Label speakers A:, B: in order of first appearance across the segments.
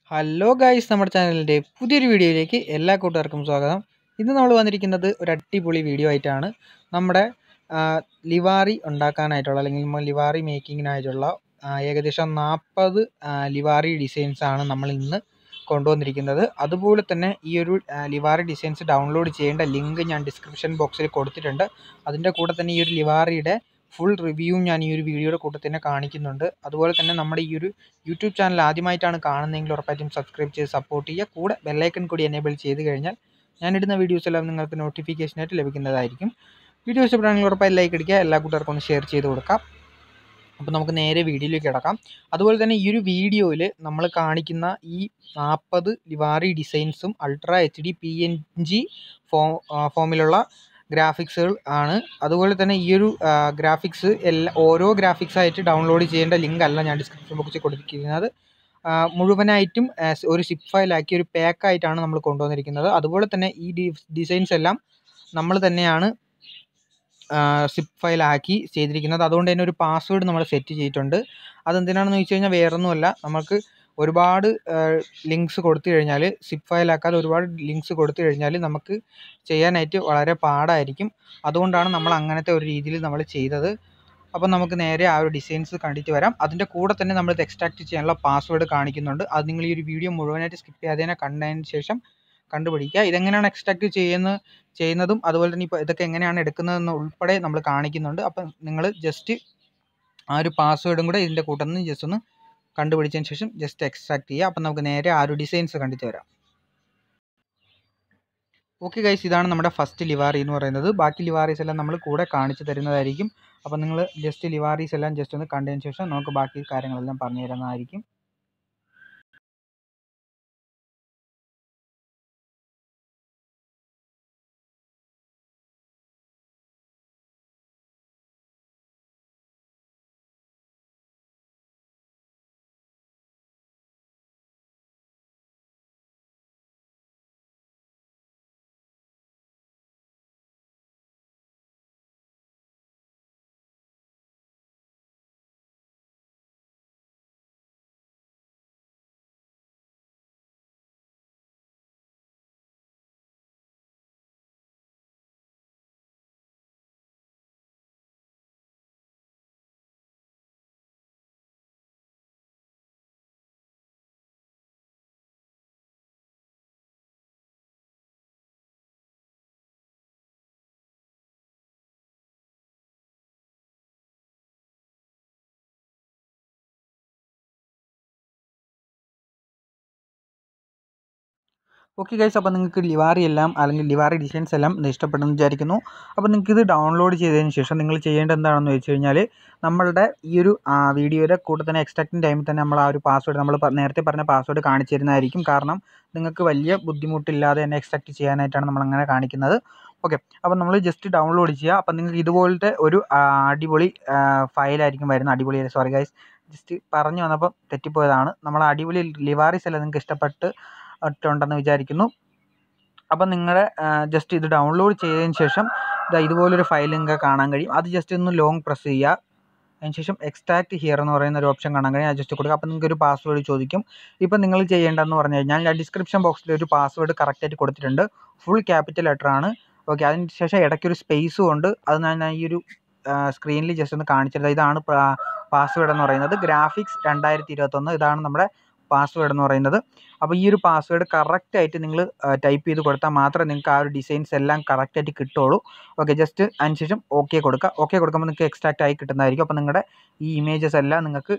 A: hello guys നമ്മുടെ ചാനലിൻ്റെ പുതിയൊരു വീഡിയോയിലേക്ക് എല്ലാ കൂട്ടുകാർക്കും സ്വാഗതം ഇന്ന് നമ്മൾ വന്നിരിക്കുന്നത് ഒരു അടിപൊളി വീഡിയോ ആയിട്ടാണ് നമ്മുടെ ആ, ലിവാറി ഉണ്ടാക്കാനായിട്ടുള്ള അല്ലെങ്കിൽ നമ്മൾ ലിവാറി മേക്കിങ്ങിനായിട്ടുള്ള ആ, ഏകദേശം നാൽപ്പത് ലിവാറി ഡിസൈൻസ് ആണ് നമ്മൾ ഇന്ന് കൊണ്ടുവന്നിരിക്കുന്നത് അതുപോലെ തന്നെ ഈ ഒരു ആ, ലിവാറി ഡിസൈൻസ് ഡൗൺലോഡ് ചെയ്യേണ്ട ലിങ്ക് ഞാൻ ഡിസ്ക്രിപ്ഷൻ ബോക്സിൽ കൊടുത്തിട്ടുണ്ട് അതിൻ്റെ കൂടെ തന്നെ ഈ ഒരു ലിവാറിയുടെ ഫുൾ റിവ്യൂവും ഞാൻ ഈ ഒരു വീഡിയോയുടെ കൂട്ടത്തിൽ തന്നെ കാണിക്കുന്നുണ്ട് അതുപോലെ തന്നെ നമ്മുടെ ഈ ഒരു യൂട്യൂബ് ചാനൽ ആദ്യമായിട്ടാണ് കാണുന്നതെങ്കിൽ ഉറപ്പായിട്ടും സബ്സ്ക്രൈബ് ചെയ്ത് സപ്പോർട്ട് ചെയ്യുക കൂടെ ബെല്ലൈക്കൺ കൂടി എനേബിൾ ചെയ്ത് കഴിഞ്ഞാൽ ഞാനിടുന്ന വീഡിയോസ് എല്ലാം നിങ്ങൾക്ക് നോട്ടിഫിക്കേഷനായിട്ട് ലഭിക്കുന്നതായിരിക്കും വീഡിയോ ഇഷ്ടപ്പെടുകയാണെങ്കിൽ ഉറപ്പായി ലൈക്ക് അടിക്കുക എല്ലാ കൂട്ടുകാർക്കും ഒന്ന് ഷെയർ ചെയ്ത് കൊടുക്കാം അപ്പോൾ നമുക്ക് നേരെ വീഡിയോയിലേക്ക് കിടക്കാം അതുപോലെ തന്നെ ഈ ഒരു വീഡിയോയിൽ നമ്മൾ കാണിക്കുന്ന ഈ നാൽപ്പത് ലിവാറി ഡിസൈൻസും ultra H D P N G ഫോ ഫോമിലുള്ള ഗ്രാഫിക്സുകൾ ആണ് അതുപോലെ തന്നെ ഈ ഒരു ഗ്രാഫിക്സ് എല്ലാ ഓരോ ഗ്രാഫിക്സ് ആയിട്ട് ഡൗൺലോഡ് ചെയ്യേണ്ട ലിങ്ക് അല്ല ഞാൻ ഡിസ്ക്രിപ്ഷൻ ബോക്സിൽ കൊടുത്തിരിക്കുന്നത് ആ, മുഴുവനായിട്ടും ആ, സ് ഒരു സിപ്പ് ഫയലാക്കി ഒരു പാക്കായിട്ടാണ് നമ്മൾ കൊണ്ടുവന്നിരിക്കുന്നത് അതുപോലെ തന്നെ ഈ ഡി ഡിസൈൻസ് എല്ലാം നമ്മൾ തന്നെയാണ് സിപ്പ് ഫയലാക്കി ചെയ്തിരിക്കുന്നത് അതുകൊണ്ട് തന്നെ ഒരു പാസ്വേഡ് നമ്മൾ സെറ്റ് ചെയ്തിട്ടുണ്ട് അതെന്തിനാണെന്ന് ചോദിച്ചു കഴിഞ്ഞാൽ വേറൊന്നുമല്ല നമുക്ക് ഒരുപാട് ലിങ്ക്സ് കൊടുത്തു കഴിഞ്ഞാൽ സിപ്പ് ഫയലാക്കാതെ ഒരുപാട് ലിങ്ക്സ് കൊടുത്തു കഴിഞ്ഞാൽ നമുക്ക് ചെയ്യാനായിട്ട് വളരെ പാടായിരിക്കും അതുകൊണ്ടാണ് നമ്മൾ അങ്ങനത്തെ ഒരു രീതിയിൽ നമ്മൾ ചെയ്തത് അപ്പം നമുക്ക് നേരെ ആ ഒരു ഡിസൈൻസ് കണ്ടിട്ട് വരാം അതിൻ്റെ കൂടെ തന്നെ നമ്മൾ ഇത് എക്സ്ട്രാക്ട് ചെയ്യാനുള്ള പാസ്വേഡ് കാണിക്കുന്നുണ്ട് അത് നിങ്ങൾ ഈ ഒരു വീഡിയോ മുഴുവനായിട്ട് സ്കിപ്പ് ചെയ്യാതെ തന്നെ കണ്ടതിന് ശേഷം കണ്ടുപിടിക്കുക ഇതെങ്ങനെയാണ് എക്സ്ട്രാക്ട് ചെയ്യുന്ന ചെയ്യുന്നതും അതുപോലെ തന്നെ ഇപ്പോൾ ഇതൊക്കെ എങ്ങനെയാണ് എടുക്കുന്നതെന്ന് ഉൾപ്പെടെ നമ്മൾ കാണിക്കുന്നുണ്ട് അപ്പം നിങ്ങൾ ജസ്റ്റ് ആ ഒരു പാസ്വേഡും കൂടെ ഇതിൻ്റെ കൂട്ടത്തിൽ നിന്ന് ജസ്റ്റ് ഒന്ന് കണ്ടുപിടിച്ചതിന് ശേഷം ജസ്റ്റ് എക്സ്ട്രാക്ട് ചെയ്യുക അപ്പം നമുക്ക് നേരെ ആ ഒരു ഡിസൈൻസ് കണ്ടിട്ട് വരാം ഓക്കെ ഗൈസ് ഇതാണ് നമ്മുടെ ഫസ്റ്റ് ലിവാറി എന്ന് പറയുന്നത് ബാക്കി ലിവാറീസ് എല്ലാം നമ്മൾ കൂടെ കാണിച്ചു തരുന്നതായിരിക്കും അപ്പം നിങ്ങൾ ജസ്റ്റ് ലിവാറീസ് എല്ലാം ജസ്റ്റ് ഒന്ന് കണ്ടതിന് ശേഷം നമുക്ക് ബാക്കി കാര്യങ്ങളെല്ലാം പറഞ്ഞു തരുന്നതായിരിക്കും ഓക്കെ ഗൈസ് അപ്പോൾ നിങ്ങൾക്ക് ലിവാറി എല്ലാം അല്ലെങ്കിൽ ലിവാറി ഡിസൈൻസ് എല്ലാം ഇഷ്ടപ്പെട്ടെന്ന് വിചാരിക്കുന്നു അപ്പോൾ നിങ്ങൾക്ക് ഇത് ഡൗൺലോഡ് ചെയ്തതിന് ശേഷം നിങ്ങൾ ചെയ്യേണ്ടത് എന്താണെന്ന് വെച്ച് കഴിഞ്ഞാൽ നമ്മളുടെ ഈ ഒരു വീഡിയോയുടെ കൂടെ തന്നെ എക്സ്ട്രാക്റ്റിംഗ് ടൈമിൽ തന്നെ നമ്മൾ ആ ഒരു പാസ്വേഡ് നമ്മൾ പ- നേരത്തെ പറഞ്ഞ പാസ്വേഡ് കാണിച്ചു തരുന്നതായിരിക്കും കാരണം നിങ്ങൾക്ക് വലിയ ബുദ്ധിമുട്ടില്ലാതെ തന്നെ എക്സ്ട്രാക്ട് ചെയ്യാനായിട്ടാണ് നമ്മൾ അങ്ങനെ കാണിക്കുന്നത് ഓക്കെ അപ്പോൾ നമ്മൾ ജസ്റ്റ് ഡൗൺലോഡ് ചെയ്യുക അപ്പോൾ നിങ്ങൾക്ക് ഇതുപോലത്തെ ഒരു ആ, അടിപൊളി ഫയലായിരിക്കും വരുന്നത് അടിപൊളി സോറി ഗൈസ് ജസ്റ്റ് പറഞ്ഞു വന്നപ്പോൾ തെറ്റിപ്പോയതാണ് നമ്മൾ അടിപൊളി ലിവാറീസ് എല്ലാം നിങ്ങൾക്ക് ഇഷ്ടപ്പെട്ട് ഉണ്ടെന്ന് വിചാരിക്കുന്നു അപ്പം നിങ്ങളുടെ ജസ്റ്റ് ഇത് ഡൗൺലോഡ് ചെയ്തതിന് ശേഷം ഇതാ ഇതുപോലൊരു ഫയൽ നിങ്ങൾക്ക് കാണാൻ കഴിയും അത് ജസ്റ്റ് ഒന്ന് ലോങ് പ്രസ് ചെയ്യുക അതിന് ശേഷം എക്സ്ട്രാക്ട് ഹിയർ എന്ന് പറയുന്ന ഒരു ഓപ്ഷൻ കാണാൻ കഴിയും അത് ജസ്റ്റ് കൊടുക്കുക അപ്പം നിങ്ങൾക്ക് ഒരു പാസ്വേഡ് ചോദിക്കും ഇപ്പം നിങ്ങൾ ചെയ്യേണ്ടതെന്ന് പറഞ്ഞു കഴിഞ്ഞാൽ ഞാൻ ഡിസ്ക്രിപ്ഷൻ ബോക്സിൽ ഒരു പാസ്വേഡ് കറക്റ്റായിട്ട് കൊടുത്തിട്ടുണ്ട് ഫുൾ ക്യാപിറ്റൽ ലെറ്റർ ആണ് ഓക്കെ അതിന് ശേഷം ഇടയ്ക്കൊരു സ്പേസും ഉണ്ട് അത് ഞാൻ ഞാൻ ഈ ഒരു സ്ക്രീനിൽ ജസ്റ്റ് ഒന്ന് കാണിച്ചിരുന്നത് ഇതാണ് പാസ്വേഡ് എന്ന് പറയുന്നത് ഗ്രാഫിക്സ് രണ്ടായിരത്തി ഇരുപത്തൊന്ന് ഇതാണ് നമ്മുടെ പാസ്വേഡ് എന്ന് പറയുന്നത് അപ്പോൾ ഈ ഒരു പാസ്വേഡ് കറക്റ്റായിട്ട് നിങ്ങൾ ടൈപ്പ് ചെയ്ത് കൊടുത്താൽ മാത്രമേ നിങ്ങൾക്ക് ആ ഒരു ഡിസൈൻസ് എല്ലാം കറക്റ്റായിട്ട് കിട്ടുള്ളൂ ഓക്കെ ജസ്റ്റ് അതിന് ശേഷം ഓക്കെ കൊടുക്കുക ഓക്കെ കൊടുക്കുമ്പോൾ നിങ്ങൾക്ക് എക്സ്ട്രാക്റ്റ് ആയി കിട്ടുന്നതായിരിക്കും അപ്പോൾ നിങ്ങളുടെ ഈ ഇമേജസ് എല്ലാം നിങ്ങൾക്ക്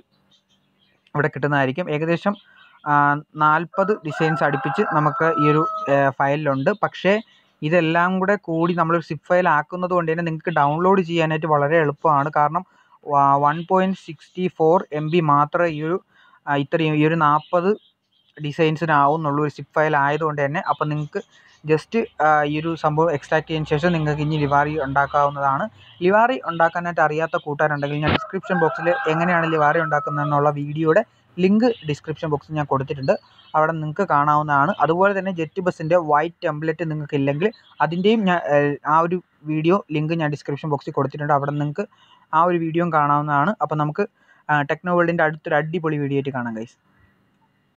A: ഇവിടെ കിട്ടുന്നതായിരിക്കും ഏകദേശം നാൽപ്പത് ഡിസൈൻസ് അടുപ്പിച്ച് നമുക്ക് ഈ ഒരു ഫയലിലുണ്ട് പക്ഷേ ഇതെല്ലാം കൂടെ കൂടി നമ്മളൊരു സിപ്പ് ഫയൽ ആക്കുന്നത് കൊണ്ട് തന്നെ നിങ്ങൾക്ക് ഡൗൺലോഡ് ചെയ്യാനായിട്ട് വളരെ എളുപ്പമാണ് കാരണം one point sixty four M B മാത്രമേ ഈ ഒരു ആ, ഇത്രയും ഈ ഒരു നാൽപ്പത് ഡിസൈൻസിനാവുന്നുള്ളൂ ഒരു സിപ്പ് ഫയൽ ആയതുകൊണ്ട് തന്നെ അപ്പോൾ നിങ്ങൾക്ക് ജസ്റ്റ് ഈ ഒരു സംഭവം എക്സ്ട്രാക്ട് ചെയ്തതിന് ശേഷം നിങ്ങൾക്ക് ഇനി ലിവാറി ഉണ്ടാക്കാവുന്നതാണ് ലിവാറി ഉണ്ടാക്കാനായിട്ട് അറിയാത്ത കൂട്ടുകാരുണ്ടെങ്കിൽ ഞാൻ ഡിസ്ക്രിപ്ഷൻ ബോക്സിൽ എങ്ങനെയാണ് ലിവാറി ഉണ്ടാക്കുന്നതെന്നുള്ള വീഡിയോയുടെ ലിങ്ക് ഡിസ്ക്രിപ്ഷൻ ബോക്സിൽ ഞാൻ കൊടുത്തിട്ടുണ്ട് അവിടെ നിങ്ങൾക്ക് കാണാവുന്നതാണ് അതുപോലെ തന്നെ ജെറ്റ് ബസ്സിൻ്റെ വൈറ്റ് ടെംപ്ലേറ്റ് നിങ്ങൾക്ക് ഇല്ലെങ്കിൽ അതിൻ്റെയും ഞാൻ ഏഹ്, ആ ഒരു വീഡിയോ ലിങ്ക് ഞാൻ ഡിസ്ക്രിപ്ഷൻ ബോക്സിൽ കൊടുത്തിട്ടുണ്ട് അവിടെ നിങ്ങൾക്ക് ആ ഒരു വീഡിയോയും കാണാവുന്നതാണ് അപ്പോൾ നമുക്ക് ടെക്നോ വേൾഡിൻ്റെ അടുത്തൊരു അടിപൊളി വീഡിയോ ആയിട്ട് കാണാം ഗൈസ്